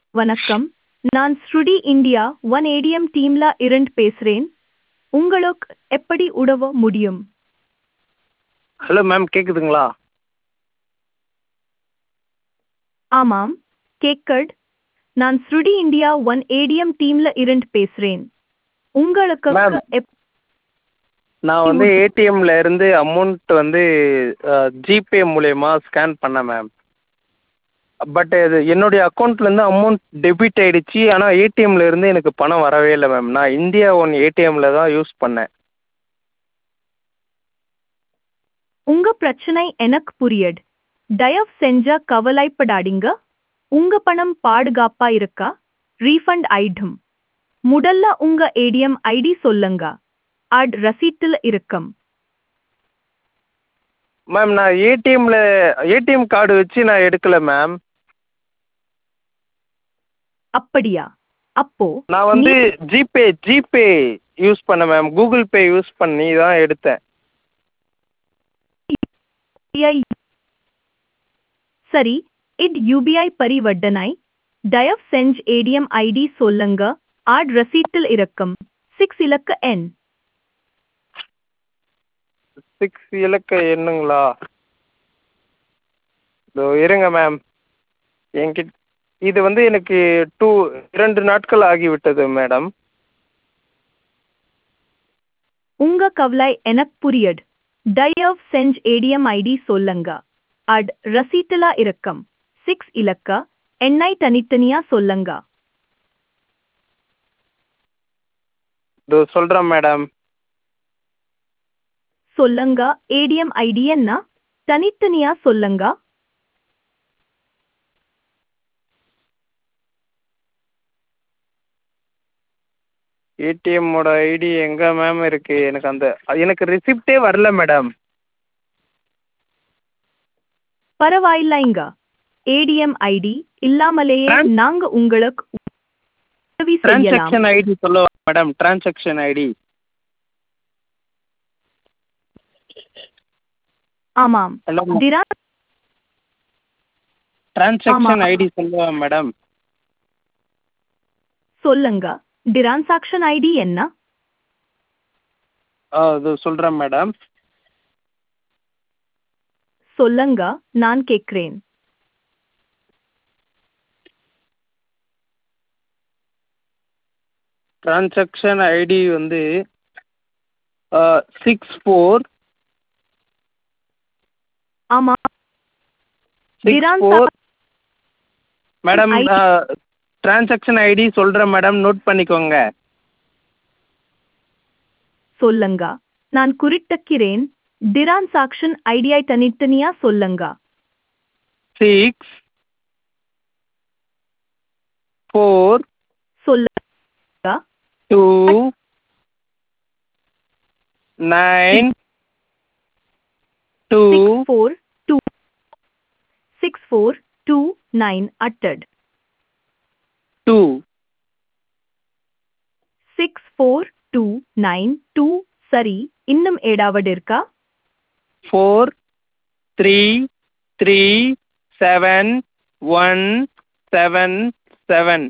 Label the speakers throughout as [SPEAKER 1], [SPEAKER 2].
[SPEAKER 1] வணக்கம் நான் ஸ்ருடி இந்தியா ஒன் ஏடிஎம் டீம்ல இருந்து பேசுறேன் உங்களுக்கு எப்படி உதவ முடியும்
[SPEAKER 2] ஹலோ மேம் கேட்குதுங்களா
[SPEAKER 1] ஆமாம் கேக்கட் நான் ஸ்ருடி இந்தியா ஒன் ஏடிஎம் டீம்ல இருந்து பேசுறேன் உங்களுக்கு
[SPEAKER 2] Ma'am.
[SPEAKER 1] எப்-
[SPEAKER 2] நான் வந்து ஏடிஎம்ல இருந்து அமௌண்ட் வந்து ஜிபே மூலயமா ஸ்கேன் பண்ணேன் மேம் பட் இது என்னுடைய அக்கௌண்ட்லேருந்து அமௌண்ட் டெபிட் ஆயிடுச்சு ஆனால் ஏடிஎம்ல இருந்து எனக்கு பணம் வரவே இல்லை மேம் நான் இந்தியா ஒன் ஏடிஎம்ல தான் யூஸ் பண்ணேன்
[SPEAKER 1] உங்க பிரச்சனை எனக்கு புரியுது தயவு செஞ்சா கவலைப்படாதீங்க உங்க பணம் பாதுகாப்பா இருக்கா ரீஃபண்ட் ஆயிடும் முதல்ல உங்க ஏடிஎம் ஐடி சொல்லுங்க அட் ரசீட்டில் இருக்கும்
[SPEAKER 2] மேம் நான் ஏடிஎம்ல ஏடிஎம் கார்டு வச்சு நான் எடுக்கல மேம்
[SPEAKER 1] அப்படியா அப்போ
[SPEAKER 2] நான் வந்து ஜிபே ஜிபே யூஸ் பண்ணேன் மேம் கூகுள் பே யூஸ் பண்ணி தான் எடுத்தேன்
[SPEAKER 1] யூபிஐ சரி இட் யூபிஐ பரிவர்த்தனை தயவு செஞ்சு ஏடிஎம் ஐடி சொல்லுங்க ஆட் ரசீட்டில் இருக்கும் சிக்ஸ் இலக்க எண்
[SPEAKER 2] சிக்ஸ் இலக்க எண்ணுங்களா இதோ இருங்க மேம் என்கிட்ட இது வந்து எனக்கு டூ இரண்டு நாட்கள் ஆகிவிட்டது மேடம்
[SPEAKER 1] உங்க கவலை எனக்கு புரியுது தயவு செஞ்சு ஏடிஎம் ஐடி சொல்லுங்க அட் ரசீட்டில் இருக்கும் சிக்ஸ் இலக்க எண்ணை தனித்தனியா சொல்லுங்க
[SPEAKER 2] இதோ சொல்கிறேன் மேடம்
[SPEAKER 1] சொல்லுங்க ஏடிஎம் ஐடி என்ன தனித்தனியா சொல்லுங்க
[SPEAKER 2] ஏடிஎம்மோட ஐடி எங்கே மேம் இருக்குது எனக்கு அந்த எனக்கு ரிசிப்டே வரல மேடம்
[SPEAKER 1] பரவாயில்லைங்க ஏடிஎம் ஐடி இல்லாமலேயே
[SPEAKER 2] Trans-
[SPEAKER 1] நாங்க உங்களுக்கு உதவி செய்யலாம்
[SPEAKER 2] டிரான்சாக்ஷன் ஐடி சொல்லுவா மேடம் டிரான்சாக்ஷன் ஐடி
[SPEAKER 1] ஆமாம்
[SPEAKER 2] ஹலோ
[SPEAKER 1] திரா
[SPEAKER 2] டிரான்சாக்ஷன்
[SPEAKER 1] ஆமா.
[SPEAKER 2] ஐடி சொல்லுவா மேடம்
[SPEAKER 1] சொல்லுங்க டிரான்சாக்ஷன் ஐடி என்ன
[SPEAKER 2] ஆ இது சொல்கிறேன் மேடம்
[SPEAKER 1] சொல்லுங்க நான் கேட்கிறேன்
[SPEAKER 2] டிரான்சாக்ஷன் ஐடி வந்து சிக்ஸ் ஃபோர்
[SPEAKER 1] ஆமா
[SPEAKER 2] six
[SPEAKER 1] Diransa-
[SPEAKER 2] four madam
[SPEAKER 1] ID.
[SPEAKER 2] Transaction ID சொல்கிறேன் மேடம் நோட் பண்ணிக்கோங்க
[SPEAKER 1] சொல்லுங்க நான் குறிட்டக்கிறேன் டிரான்சாக்ஷன் ஐடியை தனித்தனியா சொல்லுங்க
[SPEAKER 2] சிக்ஸ் ஃபோர்
[SPEAKER 1] சொல்லுங்க
[SPEAKER 2] two nine two
[SPEAKER 1] six four two six four two nine அட்டட்
[SPEAKER 2] two
[SPEAKER 1] six four two nine two சரி இன்னும் ஏடாவது இருக்கா
[SPEAKER 2] four three three seven one seven seven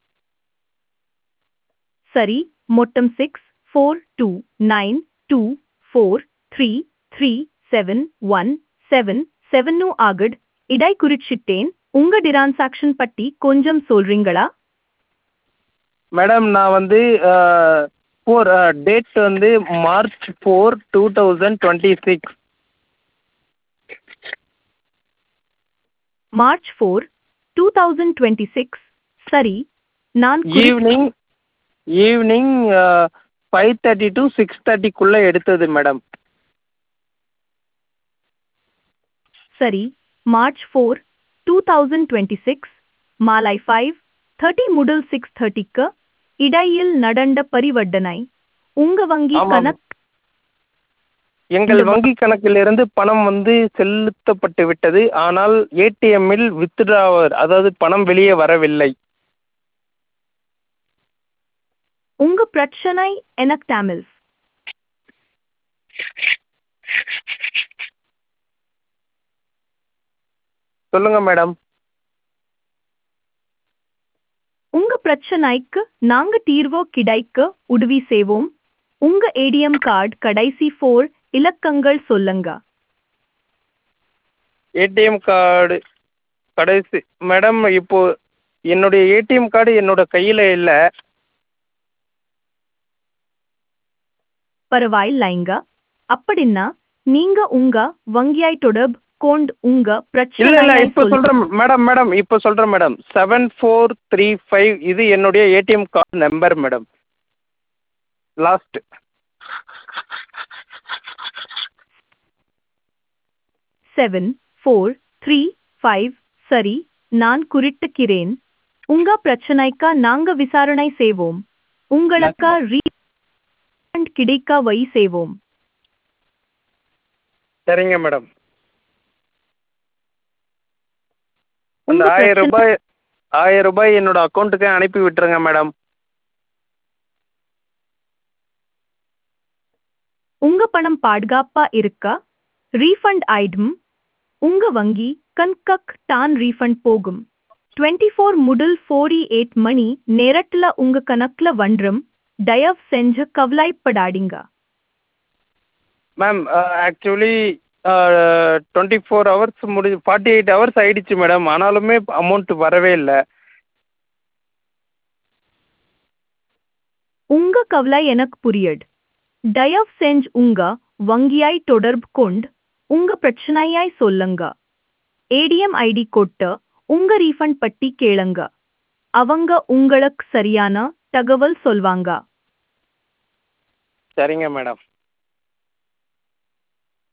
[SPEAKER 1] சரி மொத்தம் six four two nine two four three three seven one seven seven ஆகுட் இடை குறிச்சிட்டேன் உங்க டிரான்சாக்ஷன் பற்றி கொஞ்சம் சொல்றீங்களா
[SPEAKER 2] மேடம் நான் வந்து ஃபோர் டேட் வந்து March four two thousand twenty six
[SPEAKER 1] March four two thousand twenty six சரி நான் குறி-
[SPEAKER 2] evening evening five thirty to six தேர்ட்டிக்குள்ளே எடுத்தது மேடம்
[SPEAKER 1] சரி March four two thousand twenty six மாலை ஃபைவ் தேர்ட்டி முதல் சிக்ஸ் தேர்ட்டிக்கு இடையில் நடந்த பரிவர்த்தனை உங்க வங்கி
[SPEAKER 2] ஆமாம்.
[SPEAKER 1] கணக்கு
[SPEAKER 2] எங்கள்
[SPEAKER 1] இந்த
[SPEAKER 2] வங்கி கணக்கிலிருந்து பணம் வந்து செலுத்தப்பட்டு விட்டது ஆனால் ஏடிஎம்மில் வித்ட்ராவர் அதாவது பணம் வெளியே வரவில்லை
[SPEAKER 1] உங்க பிரச்சனை எனக்கு தமிழ்
[SPEAKER 2] சொல்லுங்க மேடம்
[SPEAKER 1] பிரச்சனைக்கு நாங்க தீர்வோ கிடைக்க உதவி செய்வோம் உங்க ஏடிஎம் கார்டு கடைசி ஃபோர் இலக்கங்கள் சொல்லுங்க
[SPEAKER 2] ஏடிஎம் கார்டு கடைசி மேடம் இப்போ என்னுடைய ஏடிஎம் கார்டு என்னோட கையில் இல்லை
[SPEAKER 1] பரவாயில்லைங்க அப்படின்னா நீங்க உங்க வங்கியாய் தொடர்பு கொண்டு உங்க
[SPEAKER 2] இல்லை இல்லை
[SPEAKER 1] பிரச்சனை
[SPEAKER 2] இப்போ சொல்கிறேன் மேடம் மேடம் இப்போ சொல்கிறேன் madam seven four three five இது என்னுடைய ATM card number madam last
[SPEAKER 1] seven four three five சரி நான் குறிட்டுக்கிறேன் உங்க பிரச்சனைக்கா நாங்க விசாரணை செய்வோம் உங்களுக்கு ரீஃபண்ட் கிடைக்க வழி செய்வோம்
[SPEAKER 2] சரிங்க மேடம் அந்த
[SPEAKER 1] உங்க
[SPEAKER 2] ஆயிரம்
[SPEAKER 1] பிரச்சனை-
[SPEAKER 2] ரூபாய் ஆயிரம் ரூபாய் என்னோட அக்கௌண்ட்டுக்கு அனுப்பி விட்டுருங்க மேடம்
[SPEAKER 1] உங்க பணம் பாதுகாப்பா இருக்கா ரீஃபண்ட் ஆயிடும் உங்க வங்கி கண்கக் தான் ரீஃபண்ட் போகும் டுவெண்ட்டி ஃபோர் முதல் ஃபோர்டி எயிட் மணி நேரத்துல உங்க கணக்குல வன்றும் தயவு செஞ்சு கவலைப்படாதீங்க
[SPEAKER 2] ma'am actually twenty four hours முடி ஃபார்ட்டி எயிட் ஹவர்ஸ் ஆயிடுச்சு மேடம் ஆனாலுமே அமௌண்ட் வரவே இல்லை
[SPEAKER 1] உங்க கவலை எனக்கு புரியுது தயவு செஞ்சு உங்க வங்கியாய் தொடர்பு கொண்டு உங்க பிரச்சனையாய் சொல்லுங்க ஏடிஎம் ஐடி கொட்டு உங்க ரீஃபண்ட் பட்டி கேளுங்க அவங்க உங்களுக்கு சரியான தகவல் சொல்வாங்க
[SPEAKER 2] சரிங்க மேடம்